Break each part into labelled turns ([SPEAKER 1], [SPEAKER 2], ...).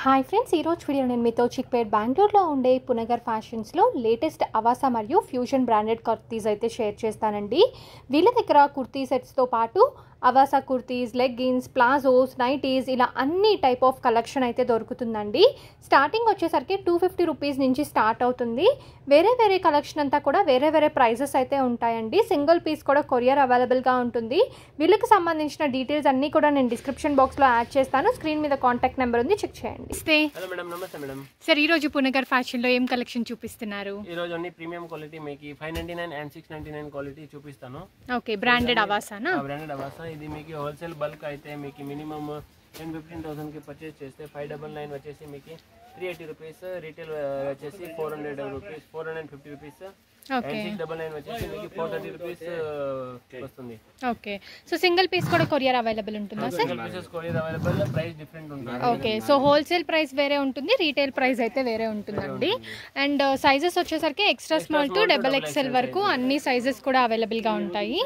[SPEAKER 1] Hi friends ఈరోజు video నేను మీతో చిక్పేట్ బెంగళూరులో ఉండే పునగర్ ఫ్యాషన్స్లో లేటెస్ట్ అవాసా మరియు ఫ్యూజన్ బ్రాండెడ్ కుర్తీస్ అయితే షేర్ చేస్తానండి వీళ్ళ దగ్గర కుర్తీ సెట్స్తో పాటు Avaasa kurtis leggings palazzos nighties ఇలా అన్ని టైప్ ఆఫ్ కలెక్షన్ అయితే దొరుకుతుందండి స్టార్టింగ్ వచ్చేసరికి టూ ఫిఫ్టీ రూపీస్ నుంచి స్టార్ట్ అవుతుంది వేరే వేరే కలెక్షన్ అంతా కూడా వేరే వేరే ప్రైజెస్ అయితే ఉంటాయండి సింగిల్ పీస్ కూడా కొరియర్ అవైలబుల్గా ఉంటుంది వీళ్ళకి సంబంధించిన డీటెయిల్స్ అన్నీ కూడా నేను డిస్క్రిప్షన్ బాక్స్లో యాడ్ చేస్తాను స్క్రీన్ మీద కాంటాక్ట్ నెంబర్ ఉంది చెక్ చేయండి
[SPEAKER 2] నమస్తే
[SPEAKER 3] హలో మేడం నమస్తే మేడం
[SPEAKER 2] సార్ ఈరోజు పునగర్ ఫ్యాషన్లో ఏం కలెక్షన్ చూపిస్తున్నారు
[SPEAKER 3] ఈ రోజు అన్ని ప్రీమియం క్వాలిటీ మీకు five ninety nine and six ninety nine quality చూపిస్తాను
[SPEAKER 2] ఓకే బ్రాండెడ్ అవాసానా
[SPEAKER 3] బ్రాండెడ్ అవాసా ఇది మీకు హోల్సేల్ బల్క్ అయితే మీకు మినిమం టెన్ ఫిఫ్టీన్ థౌసండ్ కి పర్చేస్ చేస్తే ఫైవ్ డబల్ నైన్ వచ్చేసి మీకు త్రీ ఎయిటీ రూపీస్ రీటైల్ వచ్చేసి four hundred rupees four hundred fifty rupees and
[SPEAKER 2] okay
[SPEAKER 3] six double nine వచ్చేసి మీకు ఫోర్ థర్టీ రూపీస్ వస్తుంది
[SPEAKER 2] ఓకే సో సింగిల్ పీస్ కూడా courier available ఉంటుందా sir
[SPEAKER 3] single pieces courier available price different ఉంటుంది
[SPEAKER 2] okay so wholesale price వేరే ఉంటుంది retail price అయితే వేరే ఉంటుందండి అండ్ సైజెస్ వచ్చేసరికి extra small to double XL వరకు అన్ని సైజెస్ కూడా అవైలబుల్గా ఉంటాయి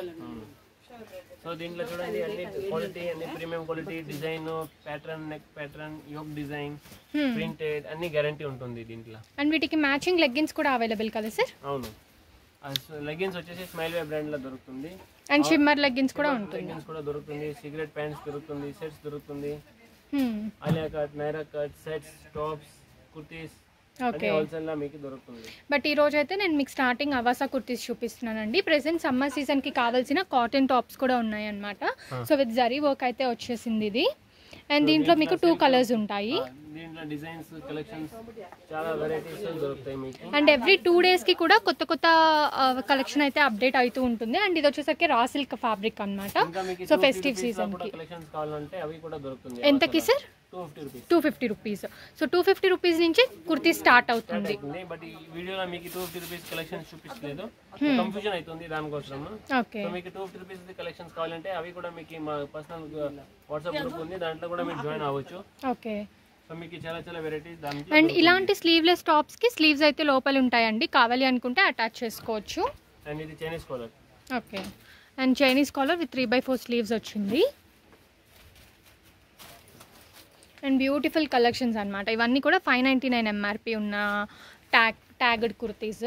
[SPEAKER 3] సో దీంట్లో చూడండి అన్ని క్వాలిటీ అన్ని premium quality design pattern neck pattern yoke design printed అన్ని గ్యారంటీ ఉంటుంది దీంట్లో
[SPEAKER 2] అండ్ వీటికి మ్యాచింగ్ లెగ్గిన్స్ కూడా అవైలబుల్ కదా సార్
[SPEAKER 3] అవును లెగిన్స్ వచ్చేసి స్మైల్ వే బ్రాండ్ లో దొరుకుతుంది
[SPEAKER 2] అండ్ షిమ్మర్ లెగ్గిన్స్ కూడా ఉంటుంది
[SPEAKER 3] లెగిన్స్ కూడా దొరుకుతుంది సిగరెట్ ప్యాంట్స్ దొరుకుతుంది సెట్స్ దొరుకుతుంది
[SPEAKER 2] Hmm.
[SPEAKER 3] Alia cut Naira cut sets tops kurtis అన్ని
[SPEAKER 2] ఓకే
[SPEAKER 3] హోల్సేల్ లో మీకు దొరుకుతుంది
[SPEAKER 2] బట్ ఈ రోజు అయితే నేను మీకు స్టార్టింగ్ అవాసా కుర్తీస్ చూపిస్తున్నానండి ప్రెసెంట్ సమ్మర్ సీజన్ కి కావాల్సిన కాటన్ టాప్స్ కూడా ఉన్నాయి అన్నమాట సో విత్ జరీ వర్క్ అయితే వచ్చేసింది ఇది అండ్ దీంట్లో మీకు టూ కలర్స్ ఉంటాయి
[SPEAKER 3] ఆ, దీంట్లో డిజైన్స్ కలెక్షన్స్ చాలా వెరైటీస్ దొరుకుతాయి మీకు
[SPEAKER 2] అండ్ ఎవ్రీ టూ డేస్ కి కూడా కొత్త కొత్త కలెక్షన్ అయితే అప్డేట్ అవుతూ ఉంటుంది అండ్ ఇది వచ్చేసరికి రా సిల్క్ ఫ్యాబ్రిక్ అన్నమాట
[SPEAKER 3] ఇంకా మీకు
[SPEAKER 2] సో ఫెస్టివ్ సీజన్
[SPEAKER 3] కూడా
[SPEAKER 2] కి
[SPEAKER 3] కలెక్షన్స్ కావాలంటే అవి కూడా దొరుకుతుంది
[SPEAKER 2] ఎంతకి sir
[SPEAKER 3] two fifty rupees
[SPEAKER 2] two fifty rupees so two fifty rupees నుంచి కుర్తీ స్టార్ట్ అవుతుంది
[SPEAKER 3] అవుతుంది బట్ ఈ వీడియోలో మీకు టూ ఫిఫ్టీ రూపీస్ కలెక్షన్స్ చూపించలేదు కన్ఫ్యూజన్ అవుతుంది దానికోసం
[SPEAKER 2] ఓకే
[SPEAKER 3] సో మీకు టూ ఫిఫ్టీ రూపీస్ కలెక్షన్స్ కావాలంటే అవి కూడా మీకు మా పర్సనల్ వాట్సాప్ గ్రూప్ ఉంది దాంట్లో కూడా మీరు జాయిన్ అవ్వచ్చు
[SPEAKER 2] ఓకే
[SPEAKER 3] సో మీకు చాలా చాలా వెరైటీస్ దానికి
[SPEAKER 2] అండ్ ఇలాంటి స్లీవ్లెస్ టాప్స్ కి స్లీవ్స్ అయితే లోపల ఉంటాయండి కావాలి అనుకుంటే అటాచ్ చేసుకోవచ్చు
[SPEAKER 3] అండ్ ఇది Chinese collar
[SPEAKER 2] okay and Chinese collar with three by four sleeves వచ్చింది అండ్ బ్యూటిఫుల్ కలెక్షన్స్ అన్నమాట ఇవన్నీ కూడా ఫైవ్ నైంటీ నైన్ ఎంఆర్పి ఉన్న tag tagged kurtis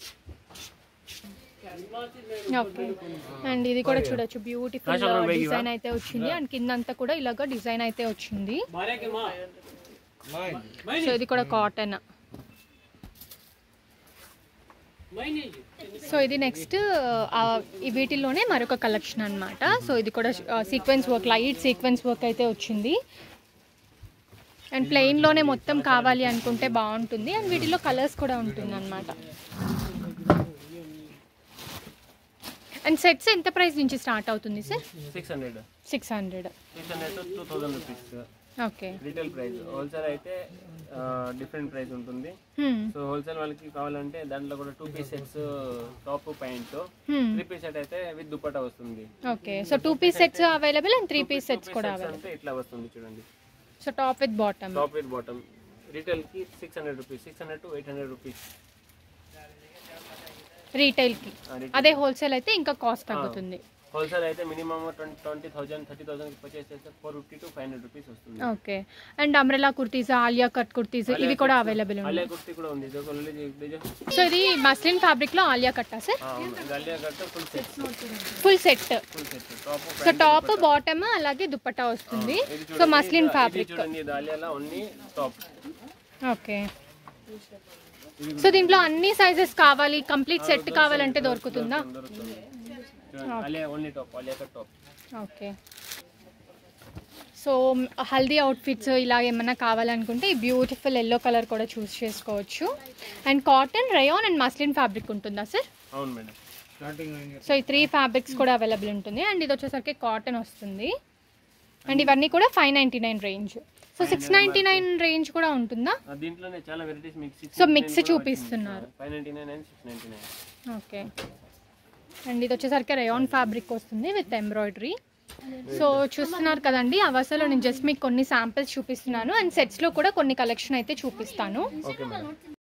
[SPEAKER 2] okay and ఇది కూడా చూడొచ్చు బ్యూటిఫుల్ డిజైన్ అయితే వచ్చింది అండ్ కిందంతా కూడా ఇలాగ డిజైన్ అయితే వచ్చింది సో ఇది కూడా కాటన్ సో ఇది నెక్స్ట్ వీటిల్లోనే మరొక కలెక్షన్ అన్నమాట సో ఇది కూడా sequence work light sequence work అయితే వచ్చింది అండ్ ప్లెయిన్లోనే మొత్తం కావాలి అనుకుంటే బాగుంటుంది అండ్ వీటిలో కలర్స్ కూడా ఉంటుంది అనమాట అండ్ సెట్స్ ఎంత ప్రైస్ నుంచి స్టార్ట్ అవుతుంది sir
[SPEAKER 3] six hundred
[SPEAKER 2] six hundred
[SPEAKER 3] six hundred to two thousand rupees
[SPEAKER 2] okay
[SPEAKER 3] retail price wholesale అయితే డిఫరెంట్ ప్రైస్ ఉంటుంది సో హోల్సేల్ వాళ్ళకి కావాలంటే దాంట్లో కూడా two piece sets top pant three piece set అయితే విత్ దుపట్టా వస్తుంది
[SPEAKER 2] okay so two piece sets available and three piece sets కూడా
[SPEAKER 3] Sets
[SPEAKER 2] available
[SPEAKER 3] అంటే ఇట్లా వస్తుంది చూడండి
[SPEAKER 2] so top with bottom
[SPEAKER 3] top with bottom retail కి six hundred rupees six hundred to eight hundred rupees
[SPEAKER 2] రీటైల్కి అదే హోల్సేల్ అయితే ఇంకా కాస్ట్ తగ్గుతుంది
[SPEAKER 3] హోల్సేల్ అయితే minimum twenty twenty thousand thirty thousand purchase చేస్తే four fifty to five hundred rupees వస్తుంది
[SPEAKER 2] okay and umbrella kurtis Alia cut kurtis ఇవి కూడా అవైలబుల్
[SPEAKER 3] అలియా
[SPEAKER 2] ఉన్నాయి
[SPEAKER 3] కుర్తి కూడా ఉంది ఇది ఒక లొల్లి ఇది- ఇది-
[SPEAKER 2] సో ఇది మస్లిన్ ఫ్యాబ్రిక్ లో ఆలియా కట్టా సార్
[SPEAKER 3] ఆ, అవును. ఇది Alia cut full set
[SPEAKER 2] full set
[SPEAKER 3] full set top
[SPEAKER 2] so top bottom అలాగే దుప్పట్టా వస్తుంది సో మస్లిన్ ఫ్యాబ్రిక్
[SPEAKER 3] చూడండి ఇది అలియాలో ఓన్లీ టాప్
[SPEAKER 2] ఓకే సో దీంట్లో అన్ని సైజెస్ కావాలి కంప్లీట్ సెట్ కావాలంటే దొరుకుతుందా
[SPEAKER 3] దొరుకుతుంది చూడండి Alia only top Alia cut top
[SPEAKER 2] okay so haldi outfits ఇలా ఏమన్నా కావాలనుకుంటే ఈ బ్యూటిఫుల్ ఎల్లో కలర్ కూడా చూస్ చేసుకోవచ్చు and cotton rayon and muslin fabric ఉంటుందా సార్
[SPEAKER 3] అవును మేడం
[SPEAKER 2] సో ఈ త్రీ ఫ్యాబ్రిక్స్ కూడా అవైలబుల్ ఉంటుంది అండ్ ఇది వచ్చేసరికి కాటన్ వస్తుంది అండ్ ఇవన్నీ కూడా five ninety nine range so six ninety nine range కూడా ఉంటుందా
[SPEAKER 3] ఆ, దీంట్లోనే చాలా వెరైటీస్ మీకు
[SPEAKER 2] సో మిక్స్ చూపిస్తున్నారు
[SPEAKER 3] five ninety nine and six ninety nine
[SPEAKER 2] okay and ఇది వచ్చేసరికి రయాన్ ఫ్యాబ్రిక్ వస్తుంది విత్ ఎంబ్రాయిడరీ సో చూస్తున్నారు కదండి అవసలో నేను జస్ట్ మీకు కొన్ని శాంపిల్స్ చూపిస్తున్నాను అండ్ సెట్స్లో కూడా కొన్ని కలెక్షన్ అయితే చూపిస్తాను
[SPEAKER 3] ఓకే మేడం